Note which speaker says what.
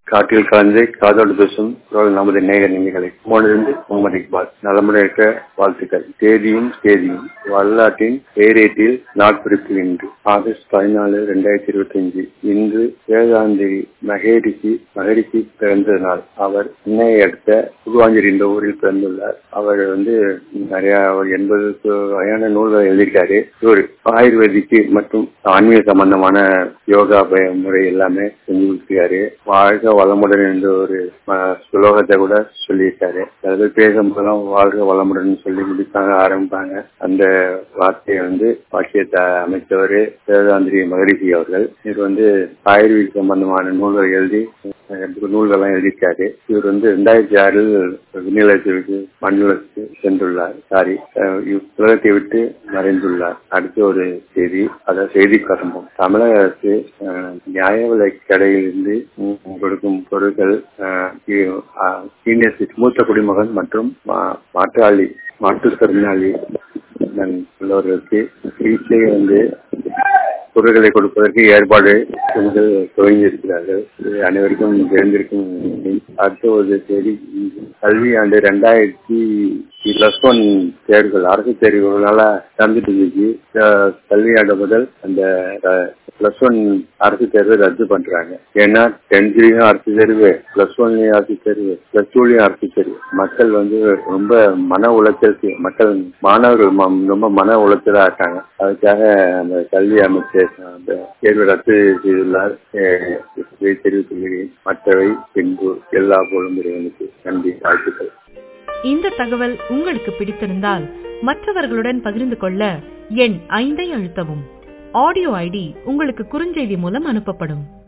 Speaker 1: காற்றில் கலந்து காதோடு பேசும் குரல் நமது நேயர் நிமிகளை உங்களிருந்து முகமது இக்பால் நலமுடன் இருக்க வாழ்த்துக்கள் தேதியும் தேதியும் வரலாற்றின் பேரேட்டில் நாட்பிடிப்பு இன்று ஆகஸ்ட் பதினாலு ரெண்டாயிரத்தி இருபத்தி அஞ்சு இன்று வேதாந்திரி மகேரிஷி மகரிஷி பிறந்த நாள் அவர் சென்னையை அடுத்த புதுவாஞ்சேரி இந்த ஊரில் பிறந்துள்ளார் அவர் வந்து நிறைய ஒரு எண்பதுக்கு வகையான நூல்களை எழுதியிருக்காரு இவர் ஆயுர்வேதிக்கு மற்றும் ஆன்மீக சம்பந்தமான யோகா பய முறை எல்லாமே செஞ்சு கொடுத்துருக்காரு வாழ்க வளமுடன் என்ற ஒரு அஹ், சுலோகத்தை கூட சொல்லியிருக்காரு அதாவது பேசும்போதெல்லாம் வாழ்க வளமுடன் சொல்லி முடிப்பாங்க ஆரம்பிப்பாங்க அந்த வார்த்தையை வந்து வாக்கியத்தை அமைத்தவர் வேதாந்திரி மகரிஷி அவர்கள் இவர் வந்து ஆயுர்வேத சம்பந்தமான நூல்கள் எழுதி அஹ், நூல்கள்லாம் எழுதியிருக்காரு இவர் வந்து ரெண்டாயிரத்தி ஆறில் விண்ணிலத்திற்கு மண்ணிலத்துக்கு சென்றுள்ளார் சாரி அஹ், இவ் உலகத்தை விட்டு மறைந்துள்ளார் அடுத்த ஒரு செய்தி அதாவது செய்தி கரும்பம் தமிழக அரசு அஹ், நியாய விலை கடையிலிருந்து உம், கொடுக்கும் பொருட்கள் அஹ், இ- அஹ், சீனியர் சிட்டி- மூத்த குடிமகன் மற்றும் மா- மாற்றாளி மாற்றுத்திறனாளி நன் உள்ளவர்களுக்கு வீட்டிலேயே வந்து பொருட்களை கொடுப்பதற்கு ஏற்பாடு செஞ்சு துவங்கியிருக்கிறார்கள் இது அனைவருக்கும் தெரிந்திருக்கும் அடுத்த ஒரு செய்தி கல்வி ஆண்டு ரெண்டாயிரத்தி பிளஸ் ஒன் தேர்வுகள் அரசு தேர்வுகளால நடந்துட்டு இருந்துச்சு அஹ் கல்வி ஆண்டு முதல் அந்த பிளஸ் ஒன் அரசு தேர்வை ரத்து பண்றாங்க ஏன்னா டென்த்லயும் அரசு தேர்வு பிளஸ் ஒன்லயும் அரசு தேர்வு பிளஸ் டூலயும் அரசு தேர்வு மக்கள் வந்து ரொம்ப மன உளைச்சலுக்கு மக்கள் மாணவர்கள் ம- ரொம்ப மன உளைச்சலா இருக்காங்க அதுக்காக அந்த கல்வி அமைச்சர் அந்த தேர்வை ரத்து செய்துள்ளார் அஹ் இதை தெரிவித்துள்ளேன் மற்றவை பின்பு எல்லா போலும் இறைவனுக்கு நன்றி வாழ்த்துக்கள்
Speaker 2: இந்த தகவல் உங்களுக்கு பிடித்திருந்தால் மற்றவர்களுடன் பகிர்ந்து கொள்ள எண் ஐந்தை அழுத்தவும் ஆடியோ ஐடி உங்களுக்கு குறுஞ்செய்தி மூலம் அனுப்பப்படும்